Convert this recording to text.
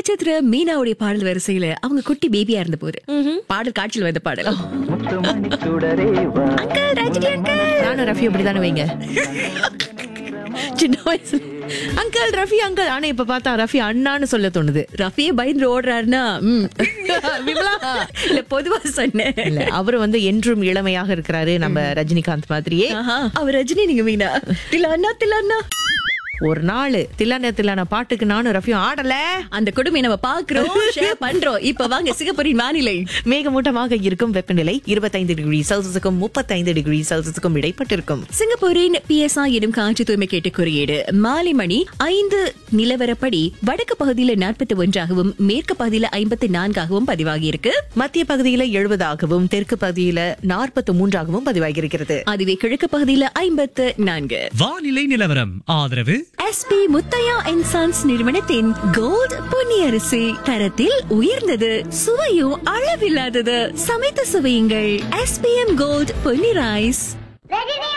நட்சத்திர மீனாவுடைய பாடல் வரிசையில அவங்க குட்டி பேபியா இருந்த போது பாடல் காட்சியில் வந்த பாடல் முத்துமணி சுடரே வா அங்கிள் ரஜினி அங்கிள் நானும் ரஃபி அப்படிதானே வைங்க சின்ன வயசுல அங்கிள் ரஃபி அங்கிள் ஆனா இப்ப பார்த்தா ரஃபி அண்ணான்னு சொல்ல தோணுது ரஃபியே பயந்து ஓடுறாருன்னா ம். விமலா இல்ல பொதுவா சொன்னேன் இல்ல அவரு வந்து என்றும் இளமையாக இருக்கிறாரு நம்ம ரஜினிகாந்த் மாதிரியே ஆஹா, அவர் ரஜினி நீங்க மீனா தில்லானா தில்லானா ஒரு நாள் தில்லான தில்லான பாட்டுக்கு நானும் ரஃபியும் ஆடல அந்த கொடுமையை நம்ம பாக்குறோம் ஷேர் பண்றோம் இப்ப வாங்க சிங்கப்பூரின் வானிலை மேகமூட்டமாக இருக்கும் வெப்பநிலை இருபத்தைந்து டிகிரி செல்சியஸுக்கும் முப்பத்தைந்து டிகிரி செல்சியஸுக்கும் இடைப்பட்டிருக்கும் சிங்கப்பூரின் பிஎஸ்ஐ எனும் காற்று தூய்மை கேட்டு குறியீடு மாலை மணி ஐந்து நிலவரப்படி வடக்கு பகுதியில நாற்பத்தி ஒன்றாகவும் மேற்கு பகுதியில ஐம்பத்தி நான்காகவும் பதிவாகி இருக்கு மத்திய பகுதியில எழுபதாகவும் தெற்கு பகுதியில நாற்பத்தி மூன்றாகவும் பதிவாகியிருக்கிறது அதுவே கிழக்கு பகுதியில ஐம்பத்து நான்கு வானிலை நிலவரம் ஆதரவு எஸ்பி முத்தையா அண்ட் சன்ஸ் நிறுவனத்தின் கோல்ட் பொன்னியரிசி தரத்தில் உயர்ந்தது சுவையும் அளவில்லாதது சமைத்து சுவையுங்கள் SPM gold Ponni rice Rajini